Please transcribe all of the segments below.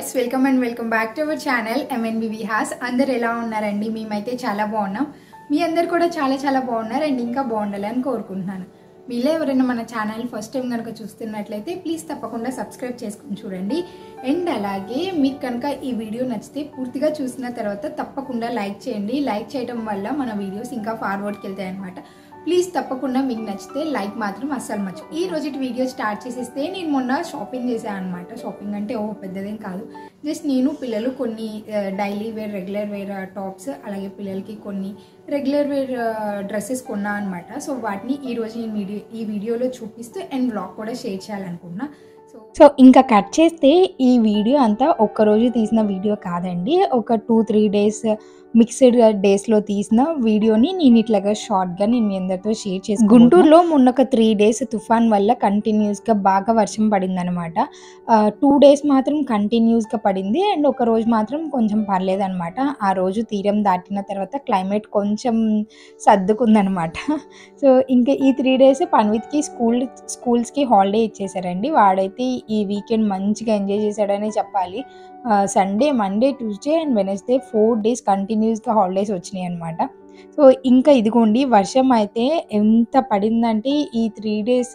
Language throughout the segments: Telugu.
viewers welcome and welcome back to our channel MNB విహాస్ అందరు ఎలా ఉన్నారండి మేమైతే చాలా బాగున్నాం మీ అందరు కూడా చాలా చాలా బాగున్నారు అండ్ ఇంకా బాగుండాలని కోరుకుంటున్నాను మీలో ఎవరైనా మన ఛానల్ ఫస్ట్ టైం కనుక చూస్తున్నట్లయితే ప్లీజ్ తప్పకుండా సబ్స్క్రైబ్ చేసుకుని చూడండి అండ్ అలాగే మీకు కనుక ఈ వీడియో నచ్చితే పూర్తిగా చూసిన తర్వాత తప్పకుండా లైక్ చేయండి లైక్ చేయడం వల్ల మన వీడియోస్ ఇంకా ఫార్వర్డ్కి వెళ్తాయి అనమాట ప్లీజ్ తప్పకుండా మీకు నచ్చితే లైక్ మాత్రం అస్సలు మర్చి ఈ రోజు వీడియో స్టార్ట్ చేసేస్తే నేను మొన్న షాపింగ్ చేశాను అనమాట షాపింగ్ అంటే ఓ పెద్దదేం కాదు జస్ట్ నేను పిల్లలు కొన్ని daily wear regular wear tops అలాగే పిల్లలకి కొన్ని రెగ్యులర్ వేర్ డ్రెస్సెస్ కొన్నా అనమాట సో వాటిని ఈ రోజు నేను వీడియో ఈ వీడియోలో చూపిస్తూ అండ్ బ్లాగ్ కూడా షేర్ చేయాలనుకున్నా సో సో ఇంకా కట్ చేస్తే ఈ వీడియో అంతా ఒక్కరోజు తీసిన వీడియో కాదండి ఒక టూ త్రీ డేస్ మిక్స్డ్ డేస్లో తీసిన వీడియోని నేను ఇట్లాగా షార్ట్గా నేను మీ అందరితో షేర్ చేసి గుంటూరులో మొన్న ఒక త్రీ డేస్ తుఫాన్ వల్ల కంటిన్యూస్గా బాగా వర్షం పడింది అనమాట టూ డేస్ మాత్రం కంటిన్యూస్గా పడింది అండ్ ఒక రోజు మాత్రం కొంచెం పర్లేదనమాట ఆ రోజు తీరం దాటిన తర్వాత క్లైమేట్ కొంచెం సర్దుకుందనమాట సో ఇంకా ఈ త్రీ డేస్ పన్విత్కి స్కూల్ స్కూల్స్కి హాలిడే ఇచ్చేసారండి వాడైతే ఈ వీకెండ్ మంచిగా ఎంజాయ్ చేశాడనే చెప్పాలి Sunday Monday Tuesday and Wednesday four days కంటిన్యూస్గా హాలిడేస్ వచ్చినాయి అనమాట సో ఇంకా ఇదిగోండి వర్షం అయితే ఎంత పడిందంటే ఈ త్రీ డేస్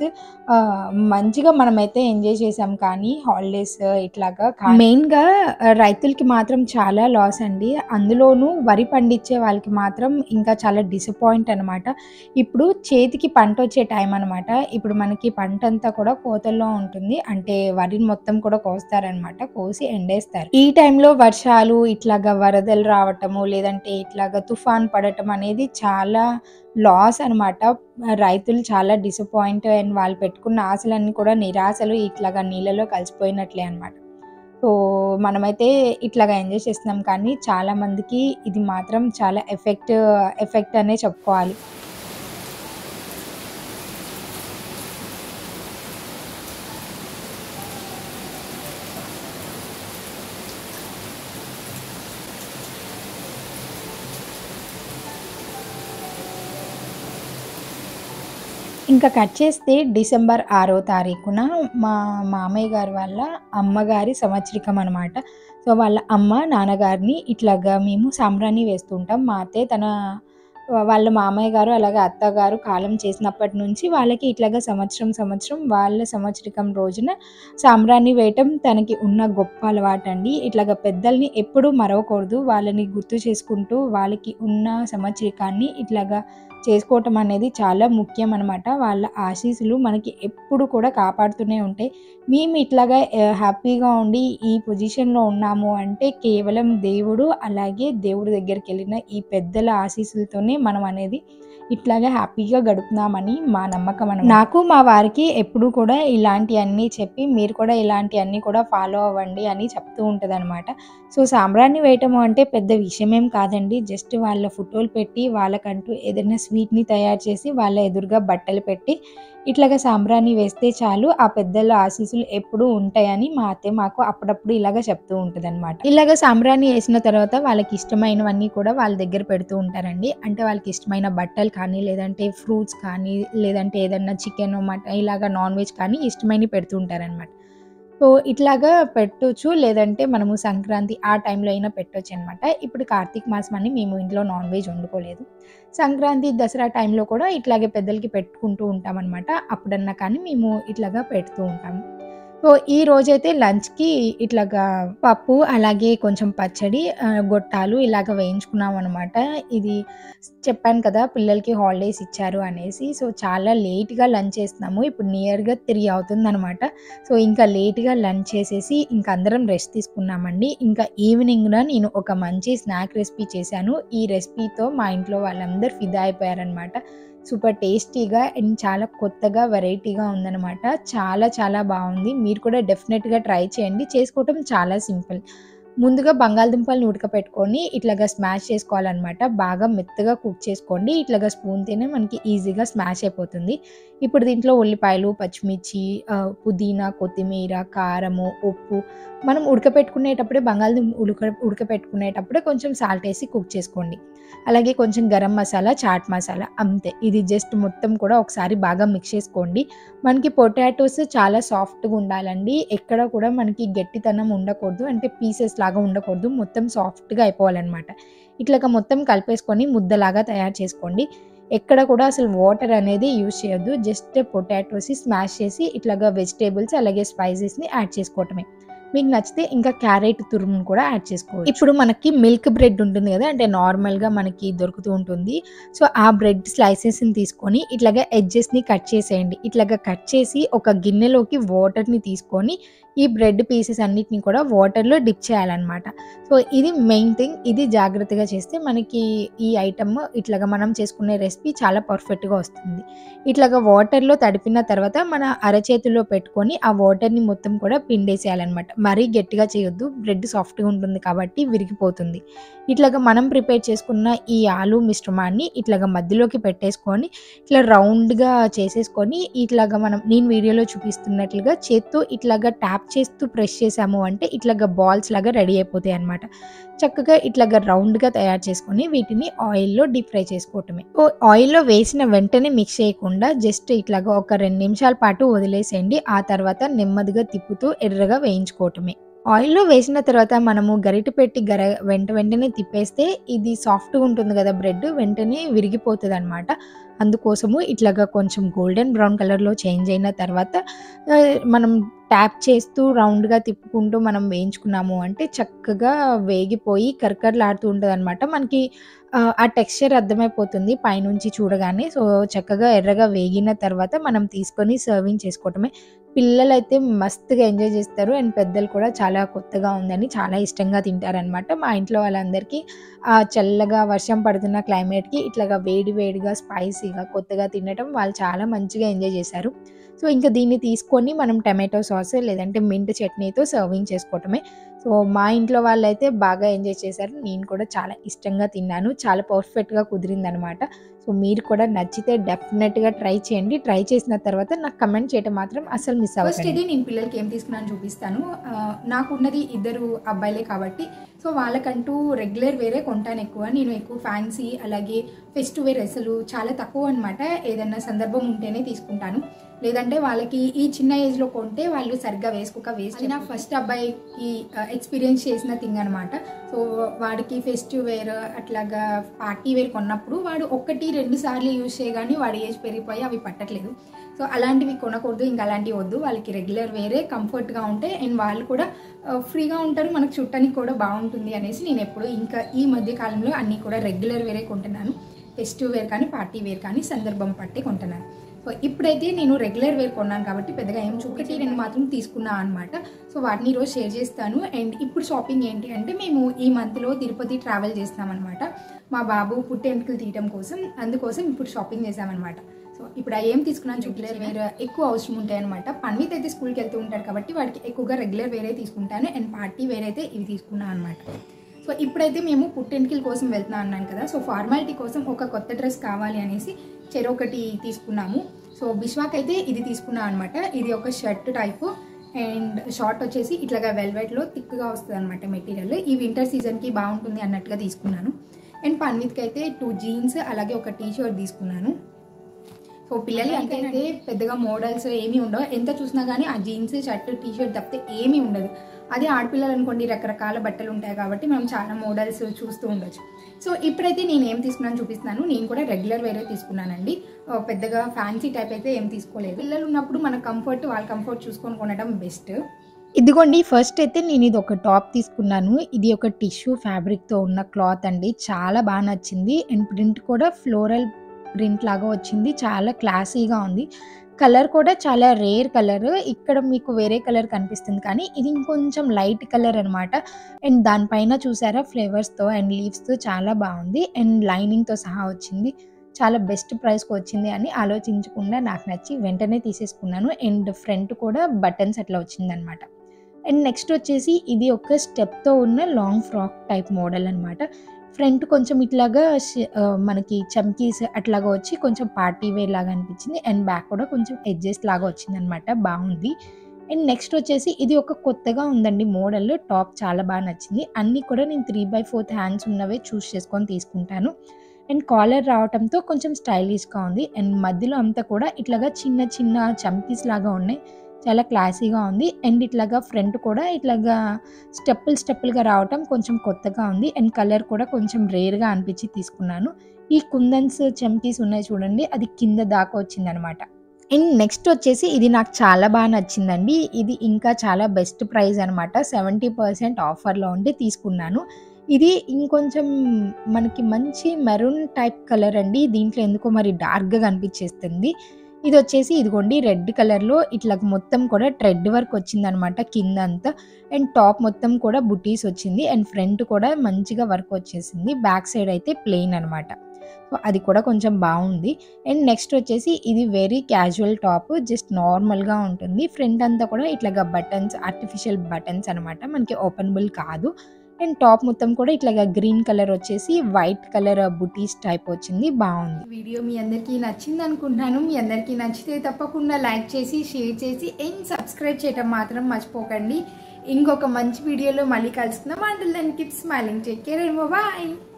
మంచిగా మనమైతే ఎంజాయ్ చేసాం కానీ హాలిడేస్ ఇట్లాగా మెయిన్గా రైతులకి మాత్రం చాలా లాస్ అండి అందులోనూ వరి పండించే వాళ్ళకి మాత్రం ఇంకా చాలా డిసప్పాయింట్ అనమాట ఇప్పుడు చేతికి పంట వచ్చే టైం అనమాట ఇప్పుడు మనకి పంట అంతా కూడా కోతల్లో ఉంటుంది అంటే వరిని మొత్తం కూడా కోస్తారనమాట కోసి ఎండేస్తారు ఈ టైంలో వర్షాలు ఇట్లాగా వరదలు రావటము లేదంటే ఇట్లాగా తుఫాన్ పడటం అనేది చాలా లాస్ అనమాట రైతులు చాలా డిసప్పాయింట్ అండ్ వాళ్ళు పెట్టుకున్న ఆశలన్నీ కూడా నిరాశలు ఇట్లాగా నీళ్ళలో కలిసిపోయినట్లే అనమాట సో మనమైతే ఇట్లాగా ఎంజాయ్ చేస్తున్నాం కానీ చాలా మందికి ఇది మాత్రం చాలా ఎఫెక్ట్ ఎఫెక్ట్ అనే చెప్పుకోవాలి ఇంకా కట్ చేస్తే డిసెంబర్ ఆరో తారీఖున మా మామయ్య గారి వాళ్ళ అమ్మగారి సంవత్సరికం అనమాట సో వాళ్ళ అమ్మ నాన్నగారిని ఇట్లాగా మేము సాంబ్రాణి వేస్తుంటాం మా అత్తయ్య తన వాళ్ళ మామయ్య గారు అలాగే అత్తగారు కాలం చేసినప్పటి నుంచి వాళ్ళకి ఇట్లాగా సంవత్సరం సంవత్సరం వాళ్ళ సంవత్సరికం రోజున సాంబ్రాణి వేయటం తనకి ఉన్న గొప్ప అలవాటు అండి ఇట్లాగా పెద్దల్ని ఎప్పుడూ మరవకూడదు వాళ్ళని గుర్తు చేసుకుంటూ వాళ్ళకి ఉన్న సంవత్సరికాన్ని ఇట్లాగా చేసుకోవటం అనేది చాలా ముఖ్యం అనమాట వాళ్ళ ఆశీస్సులు మనకి ఎప్పుడు కూడా కాపాడుతూనే ఉంటాయి మేము ఇట్లాగా హ్యాపీగా ఉండి ఈ పొజిషన్లో ఉన్నాము అంటే కేవలం దేవుడు అలాగే దేవుడి దగ్గరికి వెళ్ళిన ఈ పెద్దల ఆశీస్సులతోనే మనం అనేది ఇట్లాగా హ్యాపీగా గడుపుతున్నామని మా నమ్మకం అనమాట నాకు మా వారికి ఎప్పుడు కూడా ఇలాంటివన్నీ చెప్పి మీరు కూడా ఇలాంటివన్నీ కూడా ఫాలో అవ్వండి అని చెప్తూ ఉంటుంది అనమాట సో సాంబ్రాన్ని వేయటము అంటే పెద్ద విషయమేం కాదండి జస్ట్ వాళ్ళ ఫోటోలు పెట్టి వాళ్ళకంటూ ఏదైనా స్వీట్ని తయారు చేసి వాళ్ళ ఎదురుగా బట్టలు పెట్టి ఇట్లాగా సాంబ్రాన్ని వేస్తే చాలు ఆ పెద్దల ఆశీస్సులు ఎప్పుడూ ఉంటాయని మా అత్తే మాకు అప్పుడప్పుడు ఇలాగ చెప్తూ ఉంటుంది అనమాట ఇలాగ సాంబ్రాన్ని వేసిన తర్వాత వాళ్ళకి ఇష్టమైనవన్నీ కూడా వాళ్ళ దగ్గర పెడుతూ ఉంటారండి అంటే వాళ్ళకి ఇష్టమైన బట్టలు కానీ లేదంటే ఫ్రూట్స్ కానీ లేదంటే ఏదన్నా చికెన్ మటన్ ఇలాగ నాన్ వెజ్ కానీ ఇష్టమైనవి పెడుతూ ఉంటారనమాట సో ఇట్లాగా పెట్టొచ్చు లేదంటే మనము సంక్రాంతి ఆ టైంలో అయినా పెట్టొచ్చు అనమాట ఇప్పుడు కార్తీక మాసం అని మేము ఇంట్లో నాన్ వెజ్ వండుకోలేదు సంక్రాంతి దసరా టైంలో కూడా ఇట్లాగే పెద్దలకి పెట్టుకుంటూ ఉంటాం అనమాట అప్పుడన్నా కానీ మేము ఇట్లాగా పెడుతూ ఉంటాము సో ఈ రోజైతే లంచ్కి ఇట్లాగా పప్పు అలాగే కొంచెం పచ్చడి గొట్టాలు ఇలాగ వేయించుకున్నాం అనమాట ఇది చెప్పాను కదా పిల్లలకి హాలిడేస్ ఇచ్చారు అనేసి సో చాలా లేట్గా లంచ్ చేస్తున్నాము ఇప్పుడు నియర్గా త్రీ అవుతుంది అనమాట సో ఇంకా లేట్గా లంచ్ చేసేసి ఇంకా అందరం రెస్ట్ తీసుకున్నామండి ఇంకా ఈవినింగ్న నేను ఒక మంచి స్నాక్ రెసిపీ చేశాను ఈ రెసిపీతో మా ఇంట్లో వాళ్ళందరూ ఫిదా అయిపోయారనమాట సూపర్ టేస్టీగా అండ్ చాలా కొత్తగా వెరైటీగా ఉందన్నమాట చాలా చాలా బాగుంది మీరు కూడా డెఫినెట్గా ట్రై చేయండి చేసుకోవటం చాలా సింపుల్ ముందుగా బంగాళదుంపలను ఉడకపెట్టుకొని ఇట్లాగా స్మాష్ చేసుకోవాలన్నమాట బాగా మెత్తగా కుక్ చేసుకోండి ఇట్లాగా స్పూన్తోనే మనకి ఈజీగా స్మాష్ అయిపోతుంది ఇప్పుడు దీంట్లో ఉల్లిపాయలు పచ్చిమిర్చి ఆ, పుదీనా కొత్తిమీర కారము ఉప్పు మనం ఉడకపెట్టుకునేటప్పుడే బంగాళదుంప ఉడక ఉడకపెట్టుకునేటప్పుడే కొంచెం సాల్ట్ వేసి కుక్ చేసుకోండి అలాగే కొంచెం గరం మసాలా చాట్ మసాలా అంతే ఇది జస్ట్ మొత్తం కూడా ఒకసారి బాగా మిక్స్ చేసుకోండి మనకి పొటాటోస్ చాలా సాఫ్ట్గా ఉండాలండి ఎక్కడ కూడా మనకి గట్టితనం ఉండకూడదు అంటే పీసెస్ లాగా ఉండకూడదు మొత్తం సాఫ్ట్గా అయిపోవాలన్నమాట ఇట్లాగా మొత్తం కలిపేసుకొని ముద్దలాగా తయారు చేసుకోండి ఎక్కడ కూడా అసలు వాటర్ అనేది యూజ్ చేయొద్దు జస్ట్ పొటాటోస్ స్మాష్ చేసి ఇట్లాగా వెజిటేబుల్స్ అలాగే స్పైసెస్ని యాడ్ చేసుకోవటమే మీకు నచ్చితే ఇంకా క్యారెట్ తురుమును కూడా యాడ్ చేసుకోవచ్చు ఇప్పుడు మనకి మిల్క్ బ్రెడ్ ఉంటుంది కదా అంటే నార్మల్గా మనకి దొరుకుతూ ఉంటుంది సో ఆ బ్రెడ్ స్లైసెస్ని తీసుకొని ఇట్లాగా ఎడ్జెస్ని కట్ చేసేయండి ఇట్లాగా కట్ చేసి ఒక గిన్నెలోకి వాటర్ని తీసుకొని ఈ బ్రెడ్ పీసెస్ అన్నిటిని కూడా వాటర్లో డిప్ చేయాలన్నమాట సో ఇది మెయిన్ థింగ్ ఇది జాగ్రత్తగా చేస్తే మనకి ఈ ఐటమ్ ఇట్లాగా మనం చేసుకునే రెసిపీ చాలా పర్ఫెక్ట్గా వస్తుంది ఇట్లాగా వాటర్లో తడిపిన తర్వాత మన అరచేతిలో పెట్టుకొని ఆ వాటర్ని మొత్తం కూడా పిండేసేయాలన్నమాట మరీ గట్టిగా చేయొద్దు బ్రెడ్ సాఫ్ట్గా ఉంటుంది కాబట్టి విరిగిపోతుంది ఇట్లాగా మనం ప్రిపేర్ చేసుకున్న ఈ ఆలు మిశ్రమాన్ని ఇట్లాగా మధ్యలోకి పెట్టేసుకొని ఇట్లా రౌండ్గా చేసేసుకొని ఇట్లాగా మనం నేను వీడియోలో చూపిస్తున్నట్లుగా చేత్తో ఇట్లాగా ట్యాప్ చేస్తూ ప్రెస్ చేసాము అంటే ఇట్లాగా బాల్స్ లాగా రెడీ అయిపోతాయి అనమాట చక్కగా ఇట్లాగా రౌండ్గా తయారు చేసుకొని వీటిని ఆయిల్లో డీప్ ఫ్రై చేసుకోవటమే ఓ ఆయిల్లో వేసిన వెంటనే మిక్స్ చేయకుండా జస్ట్ ఇట్లాగా ఒక రెండు నిమిషాల పాటు వదిలేసేయండి ఆ తర్వాత నెమ్మదిగా తిప్పుతూ ఎర్రగా వేయించుకోవటమే ఆయిల్లో వేసిన తర్వాత మనము గరిటె పెట్టి గర వెంట వెంటనే తిప్పేస్తే ఇది సాఫ్ట్గా ఉంటుంది కదా బ్రెడ్ వెంటనే విరిగిపోతుంది అనమాట అందుకోసము ఇట్లాగా కొంచెం గోల్డెన్ బ్రౌన్ కలర్లో చేంజ్ అయిన తర్వాత ఆ, మనం ట్యాప్ చేస్తూ రౌండ్గా తిప్పుకుంటూ మనం వేయించుకున్నాము అంటే చక్కగా వేగిపోయి కరకరలాడుతూ ఉంటుంది అనమాట మనకి ఆ, ఆ టెక్స్చర్ అర్థమైపోతుంది పైనుంచి చూడగానే సో చక్కగా ఎర్రగా వేగిన తర్వాత మనం తీసుకొని సర్వింగ్ చేసుకోవటమే పిల్లలైతే మస్తుగా ఎంజాయ్ చేస్తారు అండ్ పెద్దలు కూడా చాలా కొత్తగా ఉందని చాలా ఇష్టంగా తింటారనమాట మా ఇంట్లో వాళ్ళందరికీ ఆ చల్లగా వర్షం పడుతున్న క్లైమేట్కి ఇట్లాగా వేడి వేడిగా స్పైసీగా కొత్తగా తినటం వాళ్ళు చాలా మంచిగా ఎంజాయ్ చేశారు సో ఇంకా దీన్ని తీసుకొని మనం టమాటో సాస్ లేదంటే మింట్ చట్నీతో సర్వింగ్ చేసుకోవటమే సో మా ఇంట్లో వాళ్ళైతే బాగా ఎంజాయ్ చేశారు నేను కూడా చాలా ఇష్టంగా తిన్నాను చాలా పర్ఫెక్ట్గా కుదిరిందనమాట సో మీరు కూడా నచ్చితే డెఫినెట్గా ట్రై చేయండి ట్రై చేసిన తర్వాత నాకు కమెంట్ చేయడం మాత్రం అసలు మిస్ ఫస్ట్ అవ్వకండి ఇది నేను పిల్లలకి ఏం తీసుకున్నాను చూపిస్తాను ఆ, నాకున్నది ఇద్దరు అబ్బాయిలే కాబట్టి సో వాళ్ళకంటూ రెగ్యులర్ వేరే కొంటాను ఎక్కువ నేను ఎక్కువ ఫ్యాన్సీ అలాగే ఫెస్టివ్ వేర్ అసలు చాలా తక్కువ అనమాట ఏదన్నా సందర్భం ఉంటేనే తీసుకుంటాను లేదంటే వాళ్ళకి ఈ చిన్న ఏజ్లో కొంటే వాళ్ళు సరిగ్గా వేసుకోక వేస్ట్ నా ఫస్ట్ అబ్బాయికి ఎక్స్పీరియన్స్ చేసిన థింగ్ అనమాట సో వాడికి ఫెస్టివ్ వేర్ అట్లాగా పార్టీ వేర్ కొన్నప్పుడు వాడు ఒక్కటి రెండు సార్లు యూజ్ చేయగానే వాడి ఏజ్ పెరిగిపోయి అవి పట్టట్లేదు సో అలాంటివి కొనకూడదు ఇంకా అలాంటివి వద్దు వాళ్ళకి రెగ్యులర్ వేరే కంఫర్ట్గా ఉంటాయి అండ్ వాళ్ళు కూడా ఫ్రీగా ఉంటారు మనకు చుట్టానికి కూడా బాగుంటుంది అనేసి నేను ఎప్పుడు ఇంకా ఈ మధ్య కాలంలో అన్నీ కూడా రెగ్యులర్ వేరే కొంటున్నాను ఫెస్టివ్ వేర్ కానీ పార్టీ వేర్ కానీ సందర్భం పట్టి కొంటున్నాను సో ఇప్పుడైతే నేను రెగ్యులర్ వేర్ కొన్నాను కాబట్టి పెద్దగా ఏం చూపెట్టి నేను మాత్రం తీసుకున్నా అనమాట సో వాటిని ఈరోజు షేర్ చేస్తాను అండ్ ఇప్పుడు షాపింగ్ ఏంటి అంటే మేము ఈ మంత్లో తిరుపతి ట్రావెల్ చేస్తాం అనమాట మా బాబు పుట్టెంటుకలు తీయడం కోసం అందుకోసం ఇప్పుడు షాపింగ్ చేసామన్నమాట సో ఇప్పుడు ఆ ఏం తీసుకున్నాను రెగ్యులర్ వేర్ ఎక్కువ అవసరం ఉంటాయి అనమాట పన్విత్ అయితే స్కూల్కి వెళ్తూ ఉంటాడు కాబట్టి వాడికి ఎక్కువగా రెగ్యులర్ వేరే తీసుకుంటాను అండ్ పార్టీ వేర్ అయితే ఇవి తీసుకున్నాను అనమాట సో ఇప్పుడైతే మేము పుట్టెంటికల కోసం వెళ్తున్నాం అన్నాను కదా సో ఫార్మాలిటీ కోసం ఒక కొత్త డ్రెస్ కావాలి అనేసి చెరొకటి తీసుకున్నాము సో బిశ్వాక్ అయితే ఇది తీసుకున్నాం అనమాట ఇది ఒక షర్ట్ టైపు అండ్ షార్ట్ వచ్చేసి ఇట్లాగా వెల్వెట్లో థిక్గా వస్తుంది అనమాట మెటీరియల్ ఈ వింటర్ సీజన్కి బాగుంటుంది అన్నట్టుగా తీసుకున్నాను అండ్ పన్విత్కి అయితే టూ జీన్స్ అలాగే ఒక టీ షర్ట్ తీసుకున్నాను సో పిల్లలు అయితే పెద్దగా మోడల్స్ ఏమీ ఉండవు ఎంత చూసినా కానీ ఆ జీన్స్ షర్ట్ టీ షర్ట్ తప్పితే ఏమీ ఉండదు అదే ఆడపిల్లలు అనుకోండి రకరకాల బట్టలు ఉంటాయి కాబట్టి మనం చాలా మోడల్స్ చూస్తూ ఉండొచ్చు సో ఇప్పుడైతే నేను ఏం తీసుకున్నాను చూపిస్తున్నాను నేను కూడా రెగ్యులర్ వేరే తీసుకున్నానండి ఆ, పెద్దగా ఫ్యాన్సీ టైప్ అయితే ఏం తీసుకోలేదు పిల్లలు ఉన్నప్పుడు మన కంఫర్ట్ వాళ్ళ కంఫర్ట్ చూసుకొని కొనడం బెస్ట్ ఇదిగోండి ఫస్ట్ అయితే నేను ఇది ఒక టాప్ తీసుకున్నాను ఇది ఒక టిష్యూ ఫ్యాబ్రిక్తో ఉన్న క్లాత్ అండి చాలా బాగా నచ్చింది అండ్ ప్రింట్ కూడా ఫ్లోరల్ ప్రింట్ లాగా వచ్చింది చాలా క్లాసీగా ఉంది కలర్ కూడా చాలా రేర్ కలర్ ఇక్కడ మీకు వేరే కలర్ కనిపిస్తుంది కానీ ఇది ఇంకొంచెం లైట్ కలర్ అనమాట అండ్ దానిపైన చూసారా ఫ్లేవర్స్తో అండ్ లీవ్స్తో చాలా బాగుంది అండ్ లైనింగ్తో సహా వచ్చింది చాలా బెస్ట్ ప్రైస్కి వచ్చింది అని ఆలోచించకుండా నాకు నచ్చి వెంటనే తీసేసుకున్నాను అండ్ ఫ్రంట్ కూడా బటన్స్ అట్లా వచ్చిందనమాట అండ్ నెక్స్ట్ వచ్చేసి ఇది ఒక స్టెప్తో ఉన్న లాంగ్ ఫ్రాక్ టైప్ మోడల్ అనమాట ఫ్రంట్ కొంచెం ఇట్లాగా ష- ఆ, మనకి చమ్కీస్ అట్లాగా వచ్చి కొంచెం పార్టీ వేర్ లాగా అనిపించింది అండ్ బ్యాక్ కూడా కొంచెం ఎడ్జెస్ లాగా వచ్చింది అనమాట బాగుంది అండ్ నెక్స్ట్ వచ్చేసి ఇది ఒక కొత్తగా ఉందండి మోడల్ టాప్ చాలా బాగా నచ్చింది అన్నీ కూడా నేను త్రీ బై ఫోర్త్ హ్యాండ్స్ ఉన్నవే చూస్ చేసుకొని తీసుకుంటాను అండ్ కాలర్ రావడంతో కొంచెం స్టైలిష్గా ఉంది అండ్ మధ్యలో అంతా కూడా ఇట్లాగా చిన్న చిన్న చంకీస్ లాగా ఉన్నాయి చాలా క్లాసీగా ఉంది అండ్ ఇట్లాగా ఫ్రంట్ కూడా ఇట్లాగా స్టెప్పులు స్టెప్పులుగా రావటం కొంచెం కొత్తగా ఉంది అండ్ కలర్ కూడా కొంచెం రేర్గా అనిపించి తీసుకున్నాను ఈ కుందన్స్ చమ్కీస్ ఉన్నాయి చూడండి అది కింద దాకా వచ్చిందనమాట అండ్ నెక్స్ట్ వచ్చేసి ఇది నాకు చాలా బాగా నచ్చిందండి ఇది ఇంకా చాలా బెస్ట్ ప్రైస్ అనమాట సెవెంటీ పర్సెంట్ ఆఫర్లో ఉండి తీసుకున్నాను ఇది ఇంకొంచెం మనకి మంచి మెరూన్ టైప్ కలర్ అండి దీంట్లో ఎందుకో మరి డార్క్గా కనిపించేస్తుంది ఇది వచ్చేసి ఇదిగోండి రెడ్ కలర్లో ఇట్లా మొత్తం కూడా ట్రెడ్ వర్క్ వచ్చిందనమాట కింద అంతా అండ్ టాప్ మొత్తం కూడా బుటీస్ వచ్చింది అండ్ ఫ్రంట్ కూడా మంచిగా వర్క్ వచ్చేసింది బ్యాక్ సైడ్ అయితే ప్లెయిన్ అనమాట సో అది కూడా కొంచెం బాగుంది అండ్ నెక్స్ట్ వచ్చేసి ఇది వెరీ క్యాజువల్ టాప్ జస్ట్ నార్మల్గా ఉంటుంది ఫ్రంట్ అంతా కూడా ఇట్లాగా బటన్స్ ఆర్టిఫిషియల్ బటన్స్ అనమాట మనకి ఓపెనబుల్ కాదు అండ్ టాప్ మొత్తం కూడా ఇట్లాగా గ్రీన్ కలర్ వచ్చేసి వైట్ కలర్ బుటీస్ టైప్ వచ్చింది బాగుంది వీడియో మీ అందరికీ నచ్చింది అనుకుంటున్నాను మీ అందరికీ నచ్చితే తప్పకుండా లైక్ చేసి షేర్ చేసి అండ్ సబ్స్క్రైబ్ చేయటం మాత్రం మర్చిపోకండి ఇంకొక మంచి వీడియోలో మళ్ళీ కలుసుకుందాం అంటే దాన్ని tips smiling take care and bye